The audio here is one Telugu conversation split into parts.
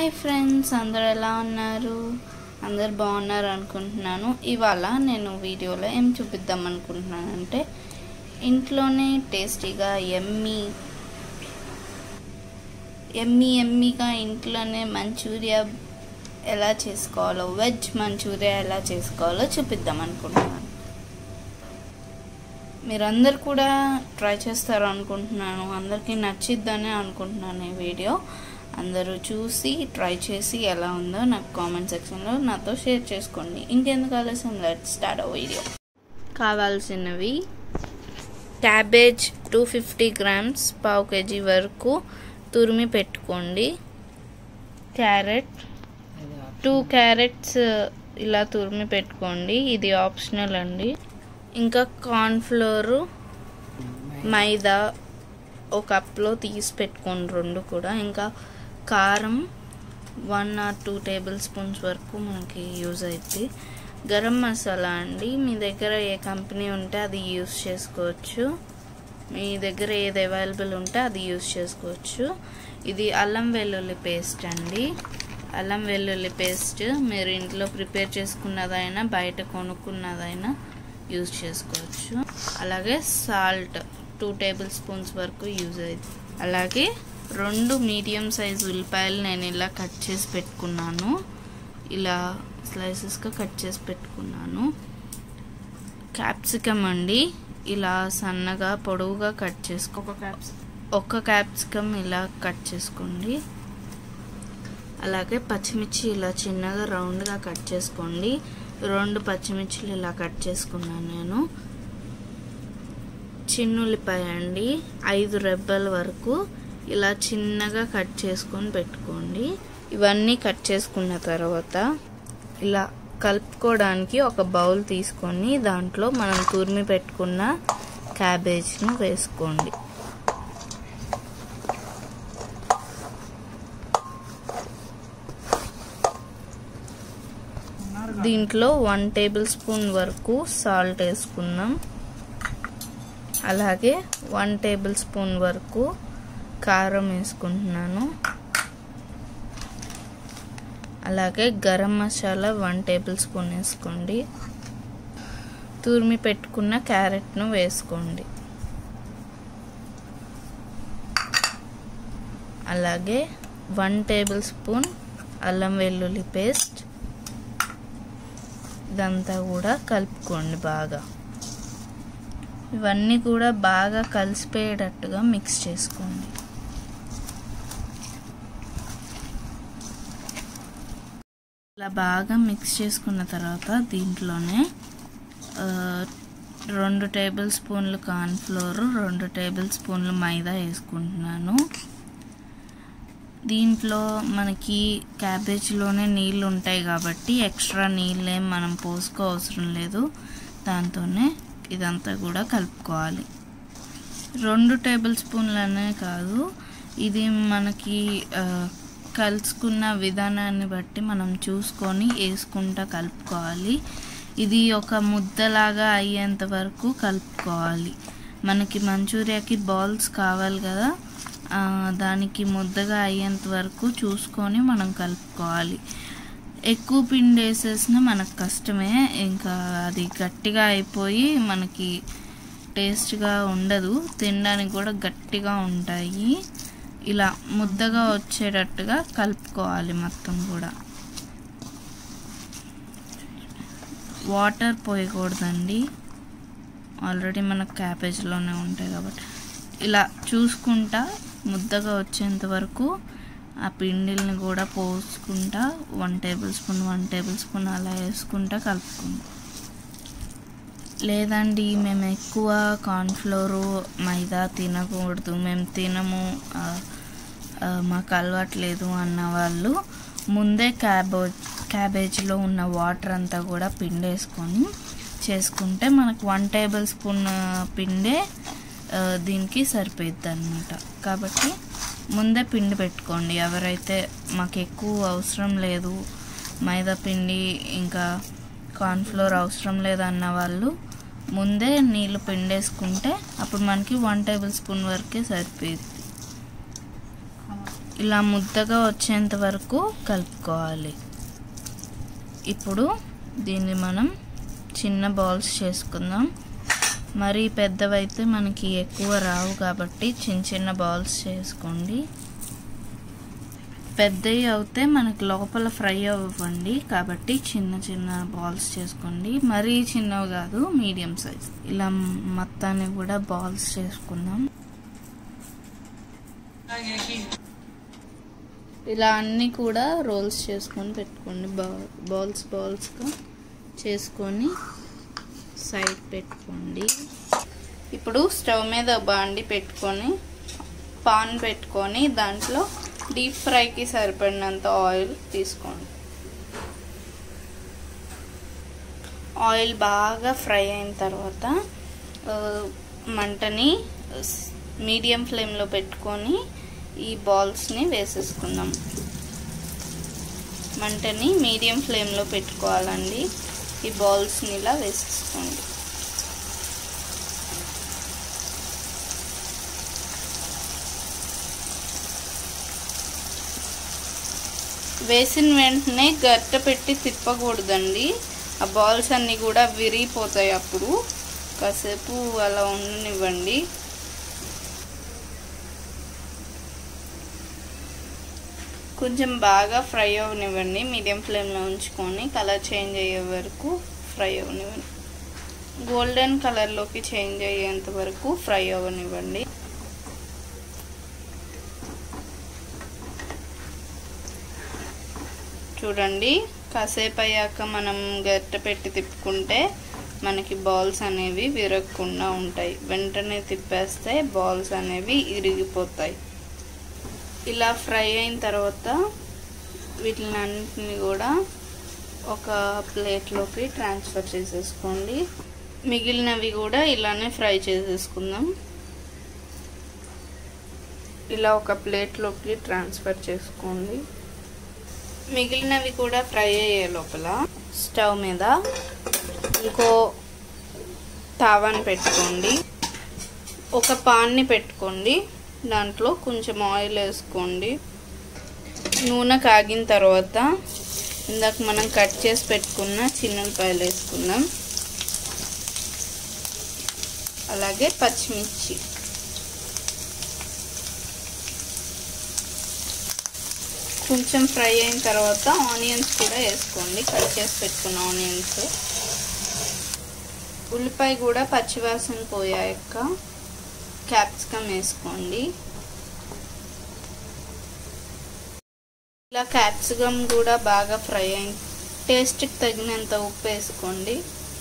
హాయ్ ఫ్రెండ్స్ అందరు ఎలా ఉన్నారు అందరు బాగున్నారు అనుకుంటున్నాను ఇవాళ నేను వీడియోలో ఏం చూపిద్దాం అనుకుంటున్నానంటే ఇంట్లోనే టేస్టీగా ఎమ్మీ ఎమ్మీ ఎమ్మీగా ఇంట్లోనే మంచూరియా ఎలా చేసుకోవాలో వెజ్ మంచూరియా ఎలా చేసుకోవాలో చూపిద్దాం అనుకుంటున్నాను మీరందరు కూడా ట్రై చేస్తారు అనుకుంటున్నాను అందరికీ నచ్చిద్దని అనుకుంటున్నాను ఈ వీడియో అందరూ చూసి ట్రై చేసి ఎలా ఉందో నాకు కామెంట్ సెక్షన్లో నాతో షేర్ చేసుకోండి ఇంకెందుకు ఆలస్యం లెట్ స్టార్ట్ వీడియో కావాల్సినవి క్యాబేజ్ టూ ఫిఫ్టీ గ్రామ్స్ పావు కేజీ వరకు తురిమి పెట్టుకోండి క్యారెట్ టూ క్యారెట్స్ ఇలా తురిమి పెట్టుకోండి ఇది ఆప్షనల్ అండి ఇంకా కార్న్ఫ్లోరు మైదా ఒక కప్లో తీసి పెట్టుకోండి రెండు కూడా ఇంకా కారం one or two tablespoons వరకు మనకి యూజ్ అవుతుంది గరం మసాలా అండి మీ దగ్గర ఏ కంపెనీ ఉంటే అది యూజ్ చేసుకోవచ్చు మీ దగ్గర ఏది అవైలబుల్ ఉంటే అది యూజ్ చేసుకోవచ్చు ఇది అల్లం వెల్లుల్లి పేస్ట్ అండి అల్లం వెల్లుల్లి పేస్ట్ మీరు ఇంట్లో ప్రిపేర్ చేసుకున్నదైనా బయట కొనుక్కున్నదైనా యూజ్ చేసుకోవచ్చు అలాగే సాల్ట్ టూ టేబుల్ స్పూన్స్ వరకు యూజ్ అవుతుంది అలాగే రెండు మీడియం సైజ్ ఉల్లిపాయలు నేను ఇలా కట్ చేసి పెట్టుకున్నాను ఇలా స్లైసెస్గా కట్ చేసి పెట్టుకున్నాను క్యాప్సికమ్ అండి ఇలా సన్నగా పొడవుగా కట్ చేసుకో ఒక క్యాప్సి ఒక్క క్యాప్సికమ్ ఇలా కట్ చేసుకోండి అలాగే పచ్చిమిర్చి ఇలా చిన్నగా రౌండ్గా కట్ చేసుకోండి రెండు పచ్చిమిర్చిలు ఇలా కట్ చేసుకున్నాను నేను చిన్నుల్లిపాయ అండి ఐదు రెబ్బల వరకు ఇలా చిన్నగా కట్ చేసుకొని పెట్టుకోండి ఇవన్నీ కట్ చేసుకున్న తర్వాత ఇలా కలుపుకోవడానికి ఒక బౌల్ తీసుకొని దాంట్లో మనం తురిమి పెట్టుకున్న క్యాబేజ్ను వేసుకోండి దీంట్లో వన్ టేబుల్ స్పూన్ వరకు సాల్ట్ వేసుకుందాం అలాగే వన్ టేబుల్ స్పూన్ వరకు కారం వేసుకుంటున్నాను అలాగే garam masala one tablespoon వేసుకోండి తురిమి పెట్టుకున్న క్యారెట్ను వేసుకోండి అలాగే వన్ టేబుల్ స్పూన్ అల్లం వెల్లుల్లి పేస్ట్ ఇదంతా కూడా కలుపుకోండి బాగా ఇవన్నీ కూడా బాగా కలిసిపోయేటట్టుగా మిక్స్ చేసుకోండి ఇలా బాగా మిక్స్ చేసుకున్న తర్వాత దీంట్లోనే రెండు టేబుల్ స్పూన్లు కార్న్ఫ్లోర్ రెండు టేబుల్ స్పూన్లు మైదా వేసుకుంటున్నాను దీంట్లో మనకి క్యాబేజ్లోనే నీళ్ళు ఉంటాయి కాబట్టి ఎక్స్ట్రా నీళ్ళు ఏం మనం పోసుకో అవసరం లేదు దాంతోనే ఇదంతా కూడా కలుపుకోవాలి రెండు టేబుల్ స్పూన్లనే కాదు ఇది మనకి కలుసుకున్న విధానాన్ని బట్టి మనం చూసుకొని వేసుకుంటా కలుపుకోవాలి ఇది ఒక ముద్దలాగా అయ్యేంత వరకు కలుపుకోవాలి మనకి మంచూరియాకి బాల్స్ కావాలి కదా దానికి ముద్దగా అయ్యేంత వరకు చూసుకొని మనం కలుపుకోవాలి ఎక్కువ పిండి వేసేసిన మనకు కష్టమే ఇంకా అది గట్టిగా అయిపోయి మనకి టేస్ట్గా ఉండదు తినడానికి కూడా గట్టిగా ఉంటాయి ఇలా ముద్దగా వచ్చేటట్టుగా కలుపుకోవాలి మొత్తం కూడా వాటర్ పోయకూడదండి ఆల్రెడీ మనకు క్యాబేజ్లోనే ఉంటాయి కాబట్టి ఇలా చూసుకుంటా ముద్దగా వచ్చేంత వరకు ఆ పిండిల్ని కూడా పోసుకుంటా one tablespoon one tablespoon అలా వేసుకుంటా కలుపుకుంటాం లేదండి మేము ఎక్కువ కార్న్ఫ్లోరు మైదా తినకూడదు మేము తినము మాకు అలవాట్లేదు అన్న వాళ్ళు ముందే క్యాబేజ్ క్యాబేజ్లో ఉన్న వాటర్ అంతా కూడా పిండేసుకొని చేసుకుంటే మనకు వన్ టేబుల్ స్పూన్ పిండే దీనికి సరిపోద్ది అనమాట కాబట్టి ముందే పిండి పెట్టుకోండి ఎవరైతే మాకు ఎక్కువ అవసరం లేదు మైదా పిండి ఇంకా కార్న్ఫ్లోర్ అవసరం లేదన్న వాళ్ళు ముందే నీళ్ళు పిండేసుకుంటే అప్పుడు మనకి వన్ టేబుల్ స్పూన్ వరకే సరిపోయింది ఇలా ముద్దగా వచ్చేంత వరకు కలుపుకోవాలి ఇప్పుడు దీన్ని మనం చిన్న బాల్స్ చేసుకుందాం మరీ పెద్దవైతే మనకి ఎక్కువ రావు కాబట్టి చిన్న చిన్న బాల్స్ చేసుకోండి పెద్దవి అవుతే మనకి లోపల ఫ్రై అవ్వండి కాబట్టి చిన్న చిన్న బాల్స్ చేసుకోండి మరీ చిన్నవి కాదు మీడియం సైజ్ ఇలా మొత్తాన్ని కూడా బాల్స్ చేసుకుందాం ఇలా అన్నీ కూడా రోల్స్ చేసుకొని పెట్టుకోండి బా బాల్స్ బాల్స్గా చేసుకొని సైడ్ పెట్టుకోండి ఇప్పుడు స్టవ్ మీద బాండి పెట్టుకొని పాన్ పెట్టుకొని దాంట్లో డీప్ ఫ్రైకి సరిపడినంత ఆయిల్ తీసుకోండి ఆయిల్ బాగా ఫ్రై అయిన తర్వాత మంటని మీడియం ఫ్లేమ్లో పెట్టుకొని ఈ బాల్స్ని వేసేసుకుందాం మంటని మీడియం ఫ్లేమ్లో పెట్టుకోవాలండి ఈ బాల్స్ని ఇలా వేసేసుకోండి వేసిన వెంటనే గట్ట పెట్టి తిప్పకూడదండి ఆ బాల్స్ అన్నీ కూడా విరిగిపోతాయి అప్పుడు కాసేపు అలా ఉండనివ్వండి కొంచెం బాగా ఫ్రై అవనివ్వండి మీడియం ఫ్లేమ్లో ఉంచుకొని కలర్ చేంజ్ అయ్యే వరకు ఫ్రై అవనివ్వండి గోల్డెన్ కలర్లోకి చేంజ్ అయ్యేంత వరకు ఫ్రై అవనివ్వండి చూడండి కాసేపు అయ్యాక మనం గట్ట పెట్టి తిప్పుకుంటే మనకి బాల్స్ అనేవి విరగకుండా ఉంటాయి వెంటనే తిప్పేస్తే బాల్స్ అనేవి ఇరిగిపోతాయి ఇలా ఫ్రై అయిన తర్వాత వీటిని అన్నింటిని కూడా ఒక ప్లేట్లోకి ట్రాన్స్ఫర్ చేసేసుకోండి మిగిలినవి కూడా ఇలానే ఫ్రై చేసేసుకుందాం ఇలా ఒక ప్లేట్లోకి ట్రాన్స్ఫర్ చేసుకోండి మిగిలినవి కూడా ఫ్రై అయ్యే లోపల స్టవ్ మీద ఇంకో తావాని పెట్టుకోండి ఒక పాన్ని పెట్టుకోండి దాంట్లో కొంచెం ఆయిల్ వేసుకోండి నూనె కాగిన తర్వాత ఇందాక మనం కట్ చేసి పెట్టుకున్న చిన్నపాయలు వేసుకుందాం అలాగే పచ్చిమిర్చి కొంచెం ఫ్రై అయిన తర్వాత ఆనియన్స్ కూడా వేసుకోండి కట్ చేసి పెట్టుకున్న ఆనియన్స్ ఉల్లిపాయ కూడా పచ్చివాసన పోయాక క్యాప్సికమ్ వేసుకోండి ఇలా క్యాప్సికమ్ కూడా బాగా ఫ్రై అయి టేస్ట్కి తగినంత ఉప్పు వేసుకోండి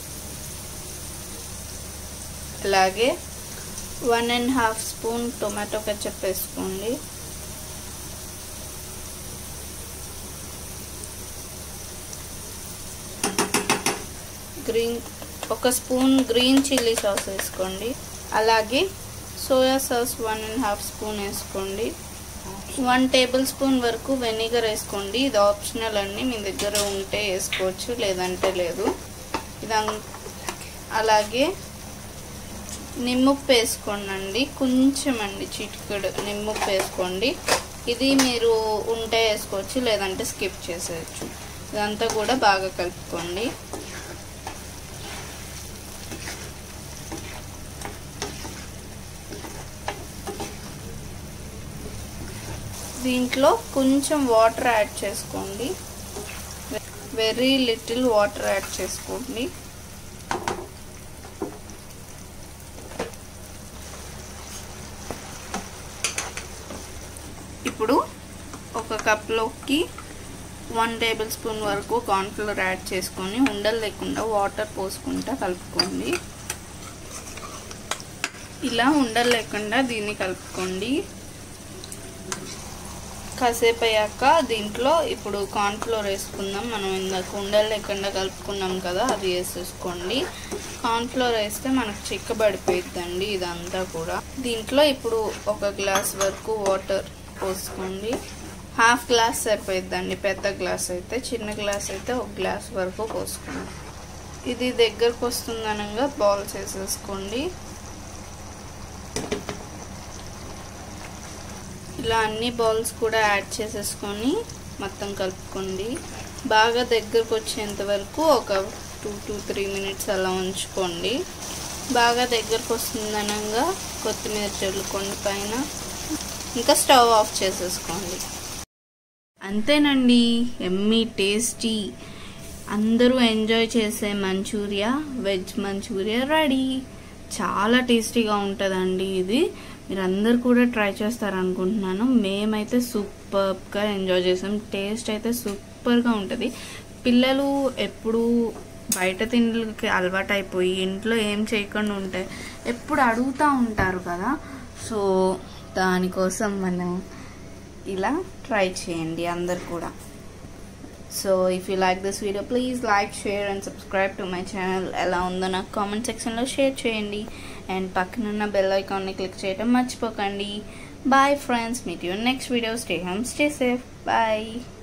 అలాగే one and half spoon tomato ketchup వేసుకోండి గ్రీన్ ఒక స్పూన్ గ్రీన్ చిల్లీ సాస్ వేసుకోండి అలాగే soya sauce one and half spoon వేసుకోండి వన్ టేబుల్ స్పూన్ వరకు వెనిగర్ వేసుకోండి ఇది ఆప్షనల్ అండి మీ దగ్గర ఉంటే వేసుకోవచ్చు లేదంటే లేదు ఇది అలాగే నిమ్ముప్పు వేసుకోండి కొంచెం అండి చిటికెడు నిమ్ముప్పు వేసుకోండి ఇది మీరు ఉంటే వేసుకోవచ్చు లేదంటే స్కిప్ చేసేయచ్చు ఇదంతా కూడా బాగా కలుపుకోండి దీంట్లో కొంచెం వాటర్ యాడ్ చేసుకోండి వెరీ లిటిల్ వాటర్ యాడ్ చేసుకోండి ఇప్పుడు ఒక కప్లోకి వన్ టేబుల్ స్పూన్ వరకు కార్న్ఫ్లోర్ యాడ్ చేసుకొని ఉండలు లేకుండా వాటర్ పోసుకుంటా కలుపుకోండి ఇలా ఉండలు లేకుండా దీన్ని కలుపుకోండి కాసేపు అయ్యాక దీంట్లో ఇప్పుడు కార్న్ఫ్లోర్ వేసుకుందాం మనం ఇందాక ఉండలు లేకుండా కలుపుకున్నాం కదా అది వేసేసుకోండి కార్న్ఫ్లోర్ వేస్తే మనకు చిక్కబడిపోయిద్దండి ఇదంతా కూడా దీంట్లో ఇప్పుడు ఒక గ్లాస్ వరకు వాటర్ పోసుకోండి హాఫ్ గ్లాస్ సరిపోయిద్దండి పెద్ద గ్లాస్ అయితే చిన్న గ్లాస్ అయితే ఒక గ్లాస్ వరకు పోసుకోండి ఇది దగ్గరకు వస్తుందనగా బాల్స్ వేసేసుకోండి ఇలా అన్ని బౌల్స్ కూడా యాడ్ చేసేసుకొని మొత్తం కలుపుకోండి బాగా దగ్గరకు వచ్చేంత వరకు ఒక టూ టు త్రీ మినిట్స్ అలా ఉంచుకోండి బాగా దగ్గరకు వస్తుందనగా కొత్తిమీర చల్లుకోండి పైన ఇంకా స్టవ్ ఆఫ్ చేసేసుకోండి అంతేనండి ఎమ్మీ టేస్టీ అందరూ ఎంజాయ్ చేసే మంచూరియా వెజ్ మంచూరియా రెడీ చాలా టేస్టీగా ఉంటుందండి ఇది మీరు అందరు కూడా ట్రై చేస్తారనుకుంటున్నాను మేమైతే సూపర్గా ఎంజాయ్ చేసాం టేస్ట్ అయితే సూపర్గా ఉంటుంది పిల్లలు ఎప్పుడు బయట తిండికి అలవాటు అయిపోయి ఇంట్లో ఏం చేయకుండా ఉంటే ఎప్పుడు అడుగుతూ ఉంటారు కదా సో దానికోసం మనం ఇలా ట్రై చేయండి అందరు కూడా so if you like this video please like share and subscribe to my channel ఎలా ఉందో నాకు కామెంట్ సెక్షన్లో షేర్ చేయండి అండ్ పక్కనున్న బెల్ ఐకాన్ని క్లిక్ చేయడం మర్చిపోకండి bye friends meet you next video stay home stay safe bye